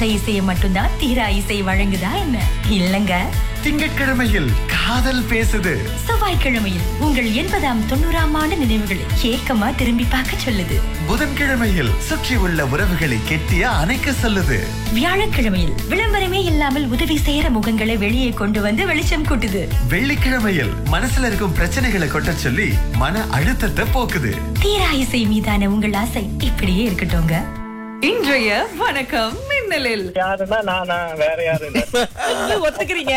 இசையை மட்டும்தான் தீரா இசை வழங்குதா என்ன இல்லங்க திங்கட்கிழமையில் காதல் பேசுது செவ்வாய்க்கிழமையில் உங்கள் எண்பதாம் தொண்ணூறாம் ஆண்டு நினைவுகளை ஏக்கமா திரும்பி பார்க்க சொல்லுது புதன்கிழமையில் சுற்றி உள்ள உறவுகளை கெட்டிய அணைக்க சொல்லுது வியாழக்கிழமையில் விளம்பரமே இல்லாமல் உதவி செய்யற முகங்களை வெளியே கொண்டு வந்து வெளிச்சம் கூட்டுது வெள்ளிக்கிழமையில் மனசுல இருக்கும் பிரச்சனைகளை கொட்ட சொல்லி மன அழுத்தத்தை போக்குது தீரா இசை மீதான உங்கள் ஆசை இப்படியே இருக்கட்டும்ங்க இன்றைய வணக்கம் மின்னலில் யாருன்னா நானா வேற யாரும் இல்ல நீங்க ஒத்துக்கிறீங்க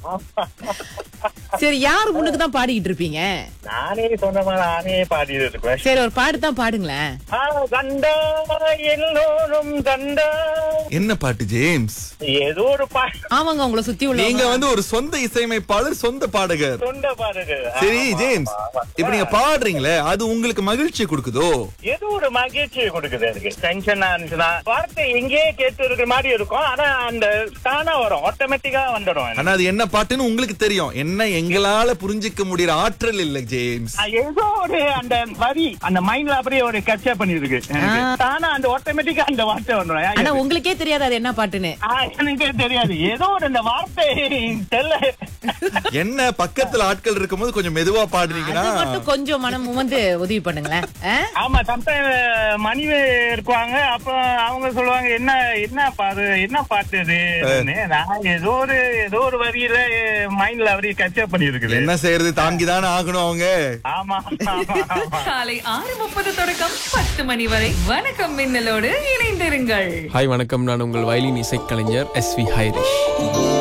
சரி யார் முன்னுக்கு தான் பாடிக்கிட்டு இருப்பீங்க நானே சொந்தமா நானே பாடிட்டு இருப்பேன் சரி ஒரு பாட்டு தான் பாடுங்களேன் ஆ, கண்டா எல்லோரும் கண்டா என்ன பாட்டு ஜேம்ஸ் ஏதோ ஒரு பாட்டு ஆமாங்க உங்களை சுத்தி நீங்க உள்ள வந்து ஒரு சொந்த இசையமைப்பாளர் சொந்த பாடகர் தொண்ட பாருங்க சரி ஆமா, ஜேம்ஸ் ஆமா, ஆமா. இப்ப நீங்க பாடுறீங்களே அது உங்களுக்கு மகிழ்ச்சி கொடுக்குதோ ஏதோ ஒரு மகிழ்ச்சியை கொடுக்குது எனக்கு டென்ஷனா இருந்துச்சுன்னா வார்த்தை எங்கேயே கேட்டு இருக்கிற மாதிரி இருக்கும் ஆனா அந்த தானா வரும் ஆட்டோமேட்டிக்கா வந்துடும் எனக்கு. ஆனா அது என்ன பாட்டுன்னு உங்களுக்கு தெரியும் என்ன எங்களால புரிஞ்சுக்க முடியற ஆற்றல் இல்ல ஜேம்ஸ் ஆ, ஏதோ ஒரு அந்த வரி அந்த மைண்ட்ல அப்படியே ஒரு கச்சா பண்ணிருக்கு எனக்கு. தானா அந்த ஆட்டோமேட்டிக்கா அந்த வார்த்தை ஆனா வந்துடும் உங்களுக்கே தெரியாது அது என்ன பாட்டுன்னு ஆ, எனக்கே தெரியாது ஏதோ ஒரு அந்த வார்த்தை தெரியல என்ன பக்கத்துல ஆட்கள் இருக்கும்போது கொஞ்சம் மெதுவா பாடுறீங்கன்னா அது மட்டும் கொஞ்சம் மனம் வந்து உதவி பண்ணுங்களேன் ஆ? ஆமா சம்டைம் மணி இருப்பாங்க அப்ப அவங்க சொல்லுவாங்க என்ன என்ன பாரு என்ன பாட்டு இது அப்படின்னு. நான் ஏதோ ஒரு ஏதோ ஒரு வரியில மைண்ட்ல அப்படியே கச்சப் பண்ணி இருக்குது என்ன செய்யறது தாங்கிதானே ஆகணும் அவங்க ஆமா ஆமா, ஆமா காலை ஆறு முப்பது தொடக்கம் பத்து மணி வரை வணக்கம் மின்னலோடு இணைந்திருங்கள் ஹாய் வணக்கம் நான் உங்கள் வயலின் இசைக்கலைஞர் எஸ் வி ஹைரிஷ்